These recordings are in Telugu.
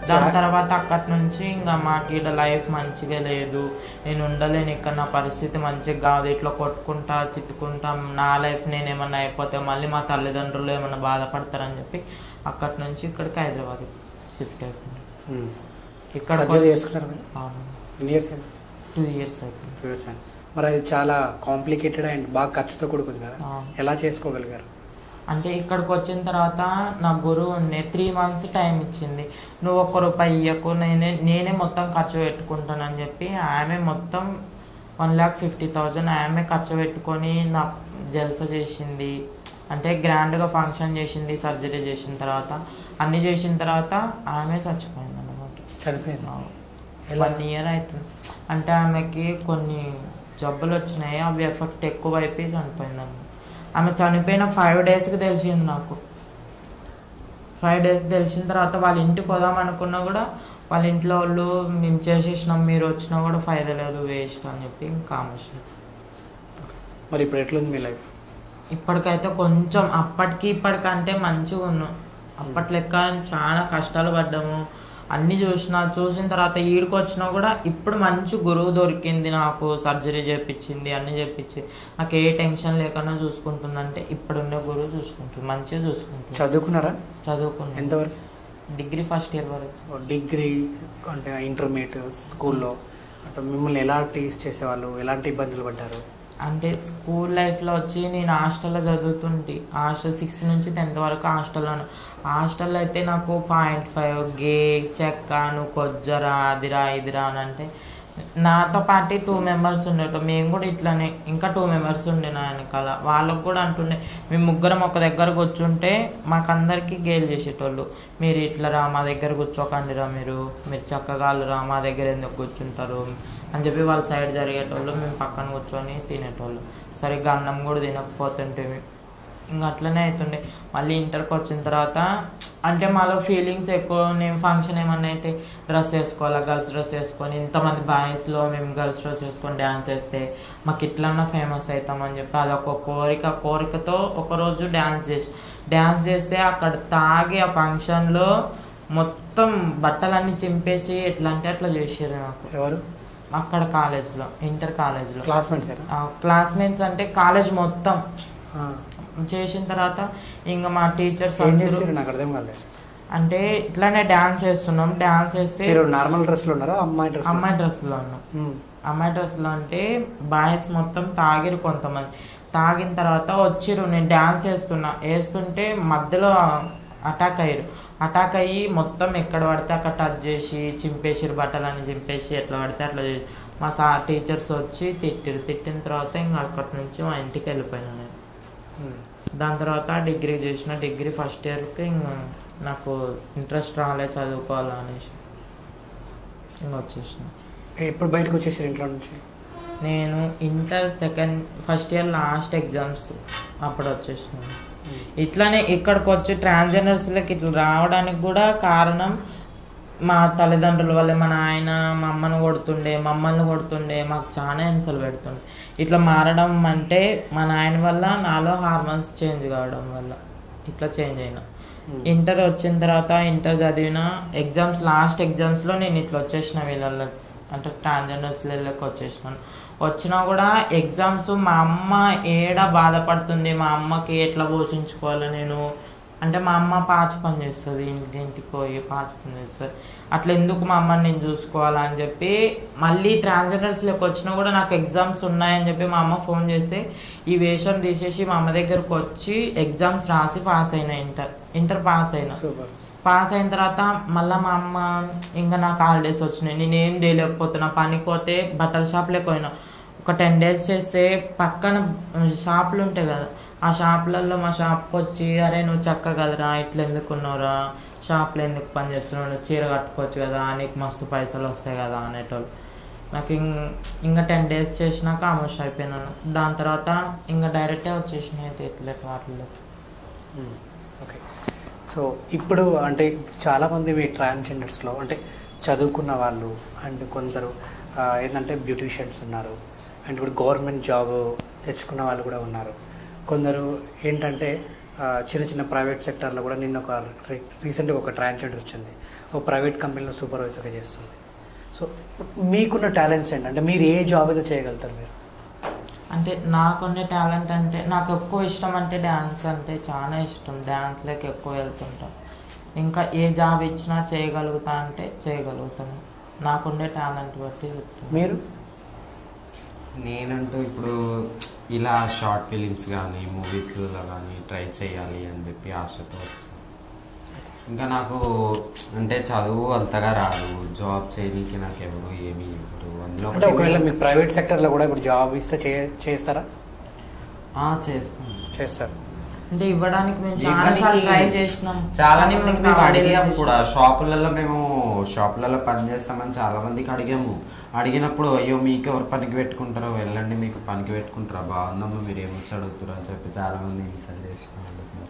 దాని తర్వాత అక్కడి నుంచి ఇంకా మాకు ఇక్కడ లైఫ్ మంచిగా లేదు నేను ఉండలేను ఇక్కడ నా పరిస్థితి మంచిగా కాదు ఇట్లా కొట్టుకుంటా తిట్టుకుంటా నా లైఫ్ నేను ఏమన్నా అయిపోతే మళ్ళీ మా తల్లిదండ్రులు ఏమన్నా బాధపడతారని చెప్పి అక్కడి నుంచి ఇక్కడికి హైదరాబాద్ షిఫ్ట్ అయిపోయింది ఇక్కడ సర్జరీ చేసుకున్నారు మీరు ఎన్ని ఇయర్స్ అయింది టూ ఇయర్స్ అయిపోయింది టూ ఇయర్స్ అయింది మరి అది చాలా కాంప్లికేటెడ్ అండ్ బాగా ఖర్చుతో కూడుకుంది కదా ఆ. ఎలా చేసుకోగలిగారు అంటే ఇక్కడికి వచ్చిన తర్వాత నా గురువు ఉండే త్రీ మంత్స్ టైం ఇచ్చింది నువ్వు ఒక్క రూపాయి ఇయ్యకు నేనే నేనే మొత్తం ఖర్చు పెట్టుకుంటానని చెప్పి ఆమె మొత్తం వన్ ల్యాక్ ఫిఫ్టీ థౌజండ్ ఆమె ఖర్చు పెట్టుకొని నా జల్స చేసింది అంటే గ్రాండ్గా ఫంక్షన్ చేసింది సర్జరీ చేసిన తర్వాత అన్నీ చేసిన తర్వాత ఆమె చచ్చిపోయింది అనమాట చనిపోయింది ఎలా? వన్ ఇయర్ అవుతుంది అంటే ఆమెకి కొన్ని జబ్బులు వచ్చినాయి అవి ఎఫెక్ట్ ఎక్కువ అయిపోయి చనిపోయింది అన్నమాట ఆమె చనిపోయిన ఫైవ్ డేస్కి తెలిసింది నాకు ఫైవ్ డేస్ తెలిసిన తర్వాత వాళ్ళ ఇంటికి పోదాం అనుకున్నా కూడా వాళ్ళ ఇంట్లో వాళ్ళు మేము చేసేసినాం మీరు వచ్చినా కూడా ఫైదా లేదు వేస్ట్ అని చెప్పి ఇంకా ఆమెసినాం మరి ఇప్పుడు ఎట్లుంది మీ లైఫ్ ఇప్పటికైతే కొంచెం అప్పటికి ఇప్పటికంటే మంచిగా ఉన్నాం అప్పటి లెక్క చాలా కష్టాలు పడ్డాము అన్ని చూసిన చూసిన తర్వాత ఈడికి వచ్చినా కూడా ఇప్పుడు మంచి గురువు దొరికింది నాకు సర్జరీ చేపించింది అన్ని చేపించి నాకు ఏ టెన్షన్ లేకుండా చూసుకుంటుందంటే ఇప్పుడున్న గురువు చూసుకుంటుంది మంచిగా చూసుకుంటుంది చదువుకున్నారా చదువుకున్నాను ఎంతవరకు డిగ్రీ ఫస్ట్ ఇయర్ వరకు డిగ్రీ అంటే ఇంటర్మీడియట్ స్కూల్లో అంటే మిమ్మల్ని ఎలా టీస్ చేసేవాళ్ళు ఎలాంటి ఇబ్బందులు పడ్డారు అంటే స్కూల్ లైఫ్లో వచ్చి నేను హాస్టల్లో చదువుతుంటే హాస్టల్ సిక్స్త్ నుంచి టెన్త్ వరకు హాస్టల్లోనే హాస్టల్లో అయితే నాకు పాయింట్ ఫైవ్ గే చెక్క నువ్వు కొజ్జరా అదిరా ఇదిరా అని అంటే నాతో పాటు టూ మెంబర్స్ ఉండేటం మేము కూడా ఇట్లానే ఇంకా టూ మెంబర్స్ ఉండే నా వెనకాల వాళ్ళకు కూడా అంటుండే మేము ముగ్గురం ఒక దగ్గర కూర్చుంటే మాకందరికి గేల్ చేసేటోళ్ళు మీరు ఇట్లా రా మా దగ్గర కూర్చోకండి రా మీరు మీరు చక్కగా రా మా దగ్గర ఎందుకు కూర్చుంటారు అని చెప్పి వాళ్ళ సైడ్ జరిగేటోళ్ళు మేము పక్కన కూర్చొని తినేటోళ్ళు సరిగ్గా అన్నం కూడా తినకపోతుంటే ఇంకా అట్లనే అవుతుండే మళ్ళీ ఇంటర్కి వచ్చిన తర్వాత అంటే మాలో ఫీలింగ్స్ ఎక్కువ నేను ఫంక్షన్ ఏమన్నా అయితే డ్రెస్ వేసుకోవాలా గర్ల్స్ డ్రెస్ వేసుకొని ఇంతమంది బాయ్స్లో మేము గర్ల్స్ డ్రెస్ వేసుకొని డ్యాన్స్ వేస్తే మాకు ఇట్లన్నా ఫేమస్ అవుతామని చెప్పి అదొక కోరిక కోరికతో ఒకరోజు డ్యాన్స్ చేసి డ్యాన్స్ చేస్తే అక్కడ తాగి ఆ ఫంక్షన్లో మొత్తం బట్టలన్నీ చింపేసి ఎట్లా అంటే అట్లా చేసారు నాకు ఎవరు అక్కడ కాలేజ్లో ఇంటర్ కాలేజ్లో క్లాస్మేట్స్ క్లాస్మేట్స్ అంటే కాలేజ్ మొత్తం చేసిన తర్వాత ఇంకా మా టీచర్స్ ఏం అందరూ చేసారు నాకు అర్థం కాలేదు అంటే ఇట్లానే డాన్స్ వేస్తున్నాం డాన్స్ వేస్తే మీరు నార్మల్ డ్రెస్లో ఉన్నారా అమ్మాయి డ్రెస్ అమ్మాయి డ్రెస్లో ఉన్నాం అమ్మాయి డ్రెస్లో అంటే బాయ్స్ మొత్తం తాగిరు కొంతమంది తాగిన తర్వాత వచ్చిరు నేను డాన్స్ వేస్తున్నా వేస్తుంటే మధ్యలో అటాక్ అయ్యారు అటాక్ అయ్యి మొత్తం ఎక్కడ పడితే అక్కడ టచ్ చేసి చింపేసిరు బట్టలని చింపేసి ఎట్లా పడితే అట్లా చేసి మా సార్ టీచర్స్ వచ్చి తిట్టిరు తిట్టిన తర్వాత ఇంకా అక్కడి నుంచి మా ఇంటికి వెళ్ళిపోయాను నేను దాని తర్వాత డిగ్రీ చేసిన డిగ్రీ ఫస్ట్ ఇయర్కి ఇంకా నాకు ఇంట్రెస్ట్ రాలే చదువుకోవాలా అనేసి ఇంకా వచ్చేసిన ఎప్పుడు బయటకు వచ్చేసారు ఇంట్లో నుంచి నేను inter second first year last exams అప్పుడు వచ్చేసినాను ఇట్లానే ఇక్కడికి వచ్చి ట్రాన్స్జెండర్స్లకి ఇట్లా రావడానికి కూడా కారణం మా తల్లిదండ్రుల వల్లే మా నాయన మా అమ్మను కొడుతుండే మమ్మల్ని కొడుతుండే మాకు చాలా హింసలు పెడుతుండే ఇట్లా మారడం అంటే మా నాయన వల్ల నాలో హార్మోన్స్ చేంజ్ కావడం వల్ల ఇట్లా చేంజ్ అయినా ఇంటర్ వచ్చిన తర్వాత ఇంటర్ చదివిన ఎగ్జామ్స్ లాస్ట్ ఎగ్జామ్స్లో నేను ఇట్లా వచ్చేసిన వీళ్ళల్లో అంటే ట్రాన్స్జెండర్స్ లెక్క వచ్చేసినాను వచ్చినా కూడా ఎగ్జామ్స్ మా అమ్మ ఏడ బాధపడుతుంది మా అమ్మకి ఎట్లా పోషించుకోవాలి నేను అంటే మా అమ్మ పాచి పని చేస్తుంది ఇంటింటికి పోయి పాచి పని చేస్తుంది అట్లా ఎందుకు మా అమ్మని నేను చూసుకోవాలా అని చెప్పి మళ్ళీ ట్రాన్స్జెండర్స్ లెక్క వచ్చినా కూడా నాకు ఎగ్జామ్స్ ఉన్నాయని చెప్పి మా అమ్మ ఫోన్ చేస్తే ఈ వేషం తీసేసి మా అమ్మ దగ్గరకు వచ్చి ఎగ్జామ్స్ రాసి పాస్ అయినా ఇంటర్ ఇంటర్ పాస్ అయినా సూపర్ పాస్ అయిన తర్వాత మళ్ళీ మా అమ్మ ఇంకా నాకు హాలిడేస్ వచ్చినాయి నేనేం చేయలేకపోతున్నా పనికి పోతే బట్టల షాప్లోకి పోయినా ఒక టెన్ డేస్ చేస్తే పక్కన షాపులు ఉంటాయి కదా ఆ షాపులలో మా షాప్కి వచ్చి అరే నువ్వు చక్క కదరా ఇట్లా ఎందుకు ఉన్నావురా షాప్లో ఎందుకు పని చేస్తున్నావు నువ్వు చీర కట్టుకోవచ్చు కదా నీకు మస్తు పైసలు వస్తాయి కదా అనేటోళ్ళు నాకు ఇం ఇంకా టెన్ డేస్ చేసినాక ఆమోష్ అయిపోయినాను దాని తర్వాత ఇంకా డైరెక్టే వచ్చేసినాయి ఎట్లెట్ వాటిలోకి ఓకే సో ఇప్పుడు అంటే చాలామంది మీ ట్రాన్స్జెండర్స్లో అంటే చదువుకున్న వాళ్ళు అండ్ కొందరు ఆ, ఏంటంటే బ్యూటీషియన్స్ ఉన్నారు అండ్ ఇప్పుడు గవర్నమెంట్ జాబ్ తెచ్చుకున్న వాళ్ళు కూడా ఉన్నారు కొందరు ఏంటంటే ఆ, చిన్న చిన్న ప్రైవేట్ సెక్టార్లో కూడా నిన్న ఒక రీసెంట్గా ఒక ట్రాన్స్జెండర్ వచ్చింది ఒక ప్రైవేట్ కంపెనీలో సూపర్వైజర్గా చేస్తుంది సో మీకున్న టాలెంట్స్ ఏంటి అంటే మీరు ఏ జాబ్ అయితే చేయగలుగుతారు మీరు అంటే నాకున్న టాలెంట్ అంటే నాకు ఎక్కువ ఇష్టం అంటే డ్యాన్స్ అంటే చాలా ఇష్టం డ్యాన్స్లోకి ఎక్కువ వెళ్తుంటాం ఇంకా ఏ జాబ్ ఇచ్చినా చేయగలుగుతా అంటే చేయగలుగుతాను నాకుండే టాలెంట్ బట్టి చెప్తాను మీరు నేనంటూ ఇప్పుడు ఇలా షార్ట్ ఫిలిమ్స్ కానీ మూవీస్లలో కానీ ట్రై చేయాలి అని చెప్పి ఆశతో వచ్చాను ఇంకా నాకు అంటే చదువు అంతగా రాదు జాబ్ చేయడానికి నాకు ఎవరు ఏమీ ఇవ్వరు అందులో అంటే ఒకవేళ ఒకటి మీకు ప్రైవేట్ సెక్టర్లో కూడా ఇప్పుడు జాబ్ ఇస్తే చే చేస్తారా ఆ, చేస్తాను చేస్తారు అంటే ఇవ్వడానికి మేము చాలా ఇవ్వడానికి సార్లు ట్రై చేసినాం చాలా కానీ మందికి మేము మేము అడిగాము అడగలేదు. కూడా షాపులలో మేము షాపులలో పని చేస్తామని చాలా మందికి అడిగాము అడిగినప్పుడు అయ్యో మీకు ఎవరు పనికి పెట్టుకుంటారో వెళ్ళండి మీకు పనికి పెట్టుకుంటారా బాగుందమ్మా మీరు ఏమొచ్చి అడుగుతారు అని చెప్పి చాలా మంది ఇన్సల్ట్ చేసిన అడుగుతున్నారు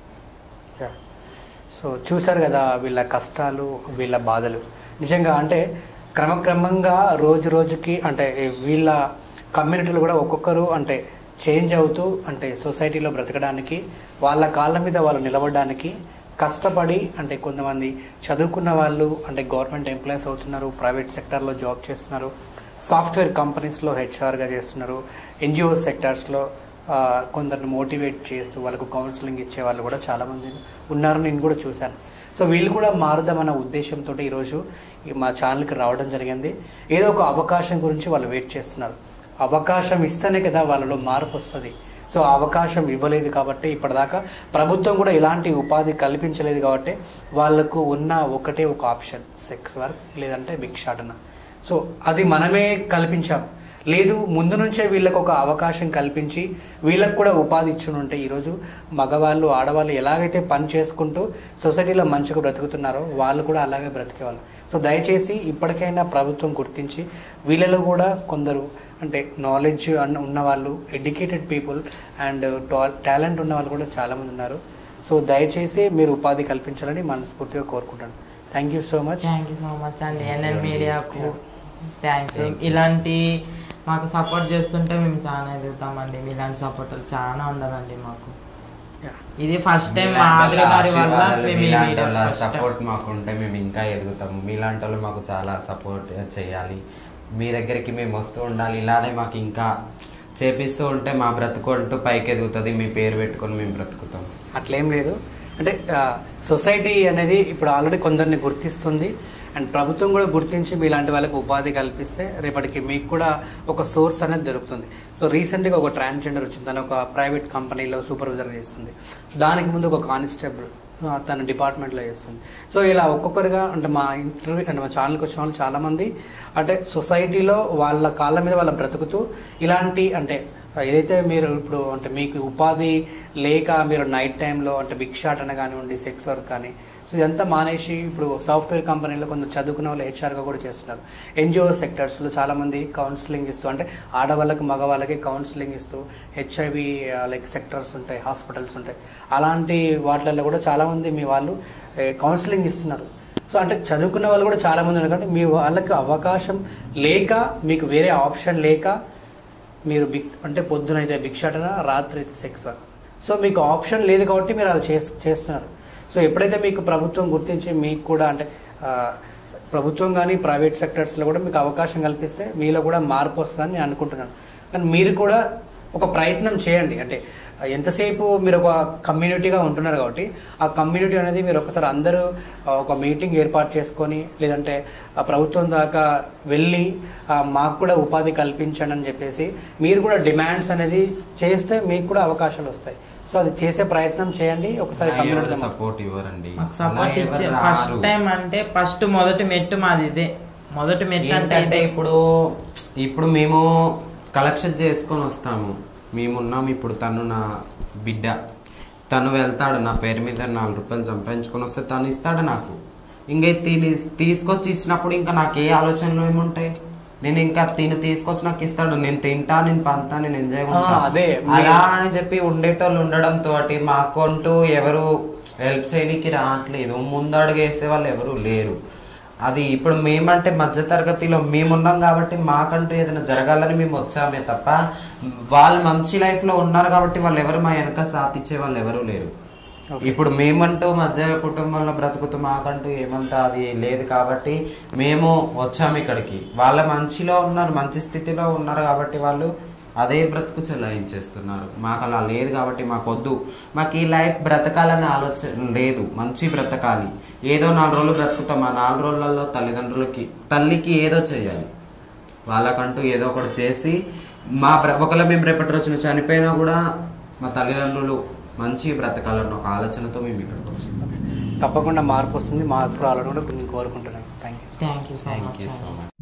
యా. సో చూశారు కదా వీళ్ళ కష్టాలు వీళ్ళ బాధలు నిజంగా అంటే క్రమక్రమంగా రోజు రోజుకి అంటే వీళ్ళ కమ్యూనిటీలు కూడా ఒక్కొక్కరు అంటే చేంజ్ అవుతూ అంటే సొసైటీలో బ్రతకడానికి వాళ్ళ కాళ్ళ మీద వాళ్ళు నిలబడడానికి కష్టపడి అంటే కొంతమంది చదువుకున్న వాళ్ళు అంటే గవర్నమెంట్ ఎంప్లాయీస్ అవుతున్నారు ప్రైవేట్ సెక్టార్లో జాబ్ చేస్తున్నారు సాఫ్ట్వేర్ కంపెనీస్లో హెచ్ఆర్గా చేస్తున్నారు ఎన్జిఓ సెక్టార్స్లో ఆ, కొందరిని మోటివేట్ చేస్తూ వాళ్ళకు కౌన్సిలింగ్ ఇచ్చే వాళ్ళు కూడా చాలామంది ఉన్నారు నేను కూడా చూశాను సో వీళ్ళు కూడా మారుదామన్న ఉద్దేశంతో ఈరోజు ఈ మా ఛానల్కి రావడం జరిగింది ఏదో ఒక అవకాశం గురించి వాళ్ళు వెయిట్ చేస్తున్నారు అవకాశం ఇస్తేనే కదా వాళ్ళలో మార్పు వస్తుంది సో ఆ అవకాశం ఇవ్వలేదు కాబట్టి ఇప్పటిదాకా ప్రభుత్వం కూడా ఇలాంటి ఉపాధి కల్పించలేదు కాబట్టి వాళ్ళకు ఉన్న ఒకటే ఒక ఆప్షన్ సెక్స్ వర్క్ లేదంటే భిక్షాటన సో అది మనమే కల్పించాం లేదు ముందు నుంచే వీళ్ళకు ఒక అవకాశం కల్పించి వీళ్ళకు కూడా ఉపాధి ఇచ్చుని ఉంటే ఈరోజు మగవాళ్ళు ఆడవాళ్ళు ఎలాగైతే పని చేసుకుంటూ సొసైటీలో మంచిగా బ్రతుకుతున్నారో వాళ్ళు కూడా అలాగే బ్రతికేవాళ్ళు సో దయచేసి ఇప్పటికైనా ప్రభుత్వం గుర్తించి వీళ్ళలో కూడా కొందరు అంటే నాలెడ్జ్ అన్న ఉన్నవాళ్ళు ఎడ్యుకేటెడ్ పీపుల్ అండ్ టాలెంట్ ఉన్న వాళ్ళు కూడా చాలామంది ఉన్నారు సో దయచేసి మీరు ఉపాధి కల్పించాలని మనస్ఫూర్తిగా కోరుకుంటాను thank you so much thank you so much అండి ఎన్ఎన్ మీడియాకు థ్యాంక్స్ ఇలాంటి మాకు సపోర్ట్ చేస్తుంటే మేము చాలా ఎదుగుతామండి మీలాంటి సపోర్ట్ చాలా ఉండదండి మాకు ఇది ఫస్ట్ టైం మాదిరి గారి వల్ల మేము ఈ మీలాంటి media వాళ్ళ first time. సపోర్ట్ మాకు ఉంటే మేము ఇంకా ఎదుగుతాము మీలాంటి వాళ్ళు మాకు చాలా సపోర్ట్ చేయాలి మీ దగ్గరికి మేము వస్తూ ఉండాలి ఇలానే మాకు ఇంకా చేపిస్తూ ఉంటే మా బ్రతుకు అంటూ పైకి ఎదుగుతుంది మీ పేరు పెట్టుకొని మేము బ్రతుకుతాం అట్లేం లేదు అంటే సొసైటీ అనేది ఇప్పుడు ఆల్రెడీ కొందరిని గుర్తిస్తుంది అండ్ ప్రభుత్వం కూడా గుర్తించి మీలాంటి వాళ్ళకి ఉపాధి కల్పిస్తే రేపటికి మీకు కూడా ఒక సోర్స్ అనేది దొరుకుతుంది సో రీసెంట్గా ఒక ట్రాన్స్జెండర్ వచ్చింది తను ఒక ప్రైవేట్ కంపెనీలో సూపర్వైజర్ చేస్తుంది దానికి ముందు ఒక కానిస్టేబుల్ ఆ, తన డిపార్ట్మెంట్లో చేస్తుంది సో ఇలా ఒక్కొక్కరుగా అంటే మా ఇంటర్వ్యూ అంటే మా ఛానల్కి వచ్చిన వాళ్ళు చాలామంది అంటే సొసైటీలో వాళ్ళ కాళ్ళ మీద వాళ్ళ బ్రతుకుతూ ఇలాంటి అంటే ఏదైతే మీరు ఇప్పుడు అంటే మీకు ఉపాధి లేక మీరు నైట్ టైంలో అంటే భిక్షాటన కానివ్వండి సెక్స్ వర్క్ కానీ సో ఇదంతా మానేసి ఇప్పుడు సాఫ్ట్వేర్ కంపెనీలో కొంచెం చదువుకున్న వాళ్ళు హెచ్ఆర్గా కూడా చేస్తున్నారు ఎన్జిఓ సెక్టర్స్లో చాలామంది కౌన్సిలింగ్ ఇస్తూ అంటే ఆడవాళ్ళకి మగవాళ్ళకి కౌన్సిలింగ్ ఇస్తూ హెచ్ఐవి లైక్ సెక్టర్స్ ఉంటాయి హాస్పిటల్స్ ఉంటాయి అలాంటి వాటిలలో కూడా చాలామంది మీ వాళ్ళు కౌన్సిలింగ్ ఇస్తున్నారు సో అంటే చదువుకున్న వాళ్ళు కూడా చాలామంది ఉన్నారు కాబట్టి మీ వాళ్ళకి అవకాశం లేక మీకు వేరే ఆప్షన్ లేక మీరు బిక్ అంటే పొద్దున అయితే భిక్షాటన రాత్రి అయితే సెక్స్ వర్క్ సో మీకు ఆప్షన్ లేదు కాబట్టి మీరు అలా చేస్ చేస్తున్నారు సో ఎప్పుడైతే మీకు ప్రభుత్వం గుర్తించి మీకు కూడా అంటే ఆ, ప్రభుత్వం కానీ ప్రైవేట్ సెక్టర్స్లో కూడా మీకు అవకాశం కల్పిస్తే మీలో కూడా మార్పు వస్తుందని నేను అనుకుంటున్నాను కానీ మీరు కూడా ఒక ప్రయత్నం చేయండి అంటే ఎంతసేపు మీరు ఒక కమ్యూనిటీగా ఉంటున్నారు కాబట్టి ఆ కమ్యూనిటీ అనేది మీరు ఒకసారి అందరూ ఆ, ఒక మీటింగ్ ఏర్పాటు చేసుకొని లేదంటే ఆ ప్రభుత్వం దాకా వెళ్ళి ఆ, మాకు కూడా ఉపాధి కల్పించండి అని చెప్పేసి మీరు కూడా డిమాండ్స్ అనేది చేస్తే మీకు కూడా అవకాశాలు వస్తాయి సో అది చేసే ప్రయత్నం చేయండి ఒకసారి కమ్యూనిటీ సపోర్ట్ ఇవ్వరండి మాకు సపోర్ట్ అలా ఇచ్చే ఎవరు ఫస్ట్ రారు. టైం అంటే ఫస్ట్ మొదటి మెట్టు మాది ఇదే మొదటి మెట్టు అంటే ఏంటంటే ఇదే. ఇప్పుడు ఇప్పుడు మేము కలెక్షన్ చేసుకొని వస్తాము మేమున్నాం ఇప్పుడు తను నా బిడ్డ తను వెళ్తాడు నా పేరు మీద నాలుగు రూపాయలు సంపాదించుకొని వస్తే తను ఇస్తాడు నాకు ఇంకా తిని తీసుకొచ్చి ఇచ్చినప్పుడు ఇంకా నాకు ఏ ఆలోచనలు ఏముంటాయి నేను ఇంకా తిని తీసుకొచ్చి నాకు ఇస్తాడు నేను తింటా నేను పంతా నేను ఎంజాయ్ ఆ, అదే, మీ- అలా అని చెప్పి ఉండేటోళ్ళు ఉండడంతో మాకంటూ ఎవరు హెల్ప్ చేయడానికి రావట్లేదు ముందడుగు వేసే వాళ్ళు ఎవరు లేరు అది ఇప్పుడు మేమంటే మధ్య తరగతిలో మేమున్నాం కాబట్టి మాకంటూ ఏదైనా జరగాలని మేము వచ్చామే తప్ప వాళ్ళు మంచి లైఫ్ లో ఉన్నారు కాబట్టి వాళ్ళు ఎవరు మా వెనక సాధించే వాళ్ళు ఎవరు లేరు Okay. ఇప్పుడు మేమంటూ మధ్య కుటుంబంలో బ్రతుకుతూ మాకంటూ ఏమంతా అది లేదు కాబట్టి మేము వచ్చాము ఇక్కడికి వాళ్ళ మంచిలో ఉన్నారు మంచి స్థితిలో ఉన్నారు కాబట్టి వాళ్ళు అదే బ్రతుకు చెలాయించేస్తున్నారు మాకు అలా లేదు కాబట్టి మాకు వద్దు మాకు ఈ లైఫ్ బ్రతకాలనే ఆలోచన లేదు మంచి బ్రతకాలి ఏదో నాలుగు రోజులు బ్రతుకుతాం ఆ నాలుగు రోజులలో తల్లిదండ్రులకి తల్లికి ఏదో చేయాలి వాళ్ళకంటూ ఏదో ఒకటి చేసి మా బ్ర ఒకవేళ మేము రేపటి రోజున చనిపోయినా కూడా మా తల్లిదండ్రులు మంచి బ్రతకాలన్న ఒక ఆలోచనతో మేము ఇక్కడికి వచ్చాం తప్పకుండా మార్పు వస్తుంది మార్పు రావాలని కూడా నేను కోరుకుంటున్నాను thank you thank you so thank much you so much